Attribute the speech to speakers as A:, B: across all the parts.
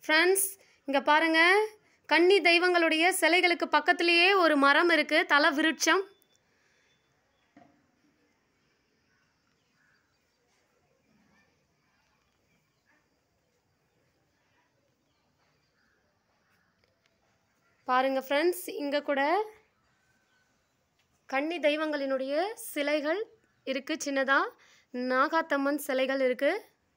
A: friends இங்கே பாருங்க கன்னி தெய்வங்களுடைய சிலைகளுக்கு பக்கத்திலேயே ஒரு மரம் இருக்கு தல விருட்சம் பாருங்க ஃப்ரெண்ட்ஸ் இங்கே கூட கன்னி தெய்வங்களினுடைய சிலைகள் இருக்கு சின்னதா நாகாத்தம்மன் சிலைகள் இருக்கு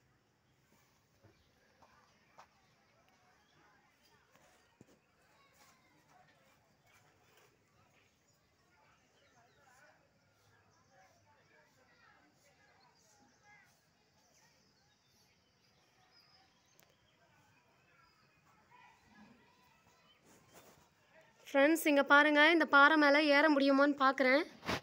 A: ஃப்ரெண்ட்ஸ் இங்கே பாருங்க இந்த பாறை மேலே ஏற முடியுமான்னு பார்க்குறேன்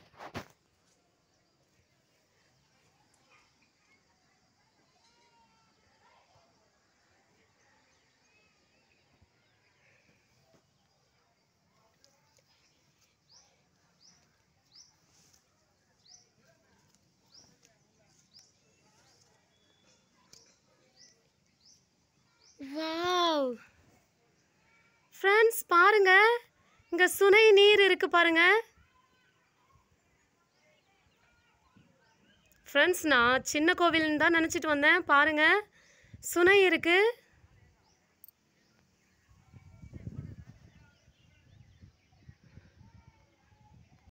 A: வாவ் ஃப்ரெண்ட்ஸ் பாருங்க இங்க சுனை நீர் இருக்கு பாருங்க ஃப்ரெண்ட்ஸ் நான் சின்ன கோவில்னு தான் நினச்சிட்டு வந்தேன் பாருங்க சுனை இருக்கு